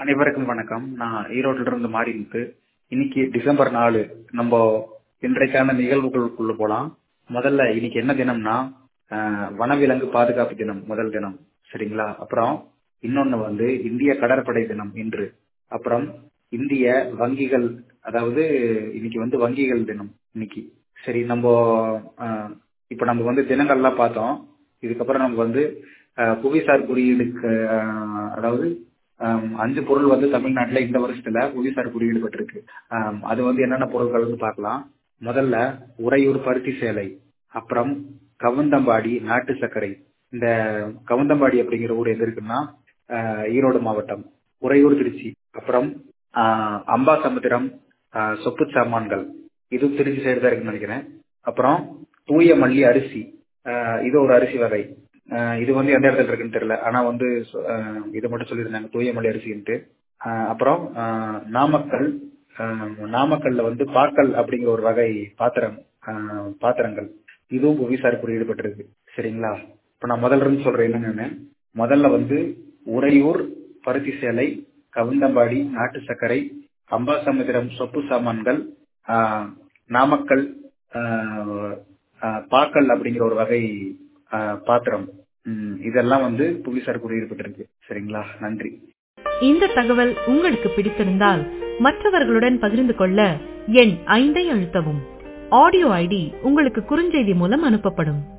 அனைவருக்கும் வணக்கம் நான் ஈரோட்டில இருந்து மாரிமுத்து இன்னைக்கு டிசம்பர் நாலு நம்ம இன்றைக்கான நிகழ்வுகளுக்குள்ள போலாம் முதல்ல இன்னைக்கு என்ன தினம்னா ஆஹ், வனவிலங்கு பாதுகாப்பு தினம் முதல் தினம் சரிங்களா அப்புறம் இன்னொன்னு வந்து இந்திய கடற்படை தினம் இன்று அப்புறம் இந்திய வங்கிகள் அதாவது இன்னைக்கு வந்து வங்கிகள் தினம் இன்னைக்கு சரி நம்ம ஆஹ், இப்ப நம்ம வந்து தினங்கள்லாம் பார்த்தோம் இதுக்கப்புறம் நம்ம வந்து ஆஹ், புவிசார் குறியீடுக்கு ஆஹ், அதாவது ஆம், அஞ்சு பொருள் வந்து தமிழ்நாட்டுல இந்த வருஷத்துல புவிசார் குறியீடு பெற்றிருக்கு ஆம், அது வந்து என்னென்ன பொருட்கள்னு பார்க்கலாம் முதல்ல உறையூர் பருத்தி சேலை அப்புறம் கவுந்தம்பாடி நாட்டு சர்க்கரை இந்த கவுந்தம்பாடி அப்படிங்கிற ஊர் எங்க இருக்குன்னா ஆஹ், ஈரோடு மாவட்டம் உறையூர் திருச்சி அப்புறம் ஆஹ், அம்பாசமுத்திரம் ஆஹ், சொப்பு சாமான்கள் இது திருச்சி சைடு தான் இருக்குன்னு நினைக்கிறேன் அப்புறம் தூய மல்லி அரிசி ஆஹ், இது ஒரு அரிசி வகை ஆஹ், இது வந்து எந்த இடத்துல இருக்குன்னு தெரியல ஆனா வந்து சொ- ஆஹ், இதை மட்டும் சொல்லியிருந்தாங்க தூய மல்லி அரிசின்ட்டு ஆஹ், அப்புறம் ஆஹ், நாமக்கல் ஆஹ், நாமக்கல்ல வந்து பாக்கல் அப்படிங்கிற ஒரு வகை பாத்திரம் ஆஹ், பாத்திரங்கள் இதுவும் புவிசார் குறியீடு பெற்றிருக்கு சரிங்களா இப்ப நான் முதல்ல இருந்து சொல்றேன் என்னன்னு முதல்ல வந்து உறையூர் பருத்தி சேலை கவுந்தம்பாடி நாட்டு சர்க்கரை அம்பாசமுத்திரம் சொப்பு சாமான்கள் ஆஹ், நாமக்கல் ஆஹ், ஆஹ், பாக்கல் அப்படிங்கிற ஒரு வகை ஆஹ், பாத்திரம் ம், இதெல்லாம் வந்து புவிசார் குறியீடு பெற்றிருக்கு சரிங்களா நன்றி இந்த தகவல் உங்களுக்கு பிடித்திருந்தால் மற்றவர்களுடன் பகிர்ந்து கொள்ள எண் ஐந்தை அழுத்தவும் ஆடியோ ஐடி உங்களுக்கு குறுஞ்செய்தி மூலம் அனுப்பப்படும்